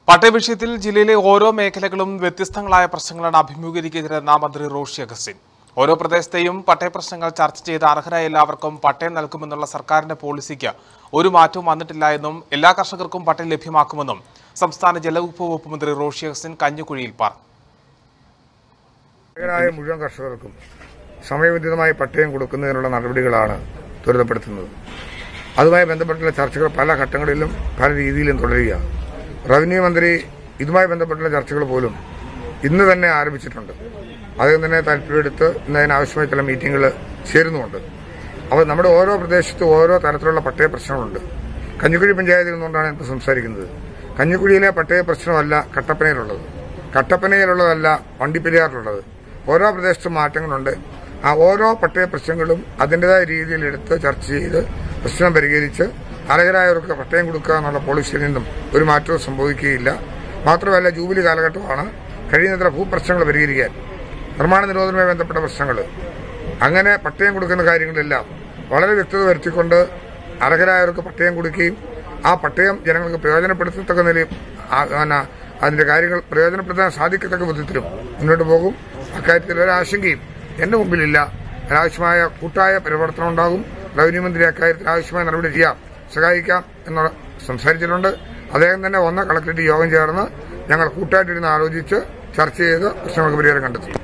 പട്ടയ വിഷയത്തിൽ ജില്ലയിലെ ഓരോ മേഖലകളും വ്യത്യസ്തങ്ങളായ പ്രശ്നങ്ങളാണ് അഭിമുഖീകരിക്കുന്നതെന്ന മന്ത്രി റോഷി അഗസ്റ്റിൻ ഓരോ പ്രദേശത്തെയും പട്ടയ പ്രശ്നങ്ങൾ ചർച്ച ചെയ്ത് അർഹരായ എല്ലാവർക്കും പട്ടയം നൽകുമെന്നുള്ള സർക്കാരിന്റെ പോളിസിക്ക് ഒരു മാറ്റവും വന്നിട്ടില്ല എന്നും എല്ലാ കർഷകർക്കും പട്ടയം ലഭ്യമാക്കുമെന്നും സംസ്ഥാന ജലവകുപ്പ് വകുപ്പ് മന്ത്രി റോഷി അഗസ്റ്റിൻ കഞ്ഞിക്കുഴിയിൽ പറഞ്ഞു അർഹരായ മുഴുവൻ കർഷകർക്കും സമയബന്ധിതമായി പട്ടയം കൊടുക്കുന്നതിനുള്ള നടപടികളാണ് ത്വരിതപ്പെടുത്തുന്നത് അതുമായി ബന്ധപ്പെട്ടുള്ള ചർച്ചകൾ പല ഘട്ടങ്ങളിലും പല രീതിയിലും തുടരുക റവന്യൂ മന്ത്രി ഇതുമായി ബന്ധപ്പെട്ടുള്ള ചർച്ചകൾ പോലും ഇന്ന് തന്നെ ആരംഭിച്ചിട്ടുണ്ട് അദ്ദേഹം തന്നെ താല്പര്യമെടുത്ത് ഇന്ന് അതിനാവശ്യമായ ചില മീറ്റിംഗുകൾ ചേരുന്നുമുണ്ട് അപ്പോൾ നമ്മുടെ ഓരോ പ്രദേശത്തും ഓരോ തരത്തിലുള്ള പട്ടയ പ്രശ്നങ്ങളുണ്ട് കഞ്ഞിക്കുഴി പഞ്ചായത്തിൽ നിന്നുകൊണ്ടാണ് ഇപ്പോൾ സംസാരിക്കുന്നത് കഞ്ഞിക്കുഴിയിലെ പട്ടയ പ്രശ്നമല്ല കട്ടപ്പനയിലുള്ളത് കട്ടപ്പനയിലുള്ളതല്ല വണ്ടിപ്പെരിയാറിലുള്ളത് ഓരോ പ്രദേശത്തും മാറ്റങ്ങളുണ്ട് ആ ഓരോ പട്ടയ പ്രശ്നങ്ങളും അതിൻ്റെതായ രീതിയിൽ എടുത്ത് ചർച്ച ചെയ്ത് പ്രശ്നം പരിഹരിച്ച് അർഹരായവർക്ക് പട്ടയം കൊടുക്കുക എന്നുള്ള പോളിസിയിൽ നിന്നും ഒരു മാറ്റവും സംഭവിക്കുകയില്ല മാത്രമല്ല ജൂബിലി കാലഘട്ടമാണ് കഴിയുന്നത്ര ഭൂപ്രശ്നങ്ങൾ പരിഹരിക്കാൻ നിർമ്മാണ നിരോധനവുമായി ബന്ധപ്പെട്ട പ്രശ്നങ്ങൾ അങ്ങനെ പട്ടയം കൊടുക്കുന്ന കാര്യങ്ങളെല്ലാം വളരെ വ്യക്തത വരുത്തിക്കൊണ്ട് അർഹരായവർക്ക് പട്ടയം കൊടുക്കുകയും ആ പട്ടയം ജനങ്ങൾക്ക് പ്രയോജനപ്പെടുത്തത്തക്ക നിലയിൽ ആ- പിന്നെ അതിന്റെ കാര്യങ്ങൾ പ്രയോജനപ്പെടുത്താൻ സാധിക്കത്തക്ക വിധത്തിലും മുന്നോട്ട് പോകും അക്കാര്യത്തിൽ ഒരാശങ്കയും എന്റെ മുമ്പിലില്ല അതിനാവശ്യമായ കൂട്ടായ പരിവർത്തനം ഉണ്ടാകും റവന്യൂ മന്ത്രി അക്കാര്യത്തിൽ ആവശ്യമായ നടപടി ചെയ്യാം സഹായിക്കാം എന്നുള്ള സംസാരിച്ചിട്ടുണ്ട് അദ്ദേഹം തന്നെ വന്ന് കളക്ടറേറ്റ് യോഗം ചേർന്ന് ഞങ്ങൾ കൂട്ടായിട്ടിരുന്ന് ആലോചിച്ച് ചർച്ച ചെയ്ത് പ്രശ്നങ്ങൾക്ക് പരിഹാരം കണ്ടെത്തും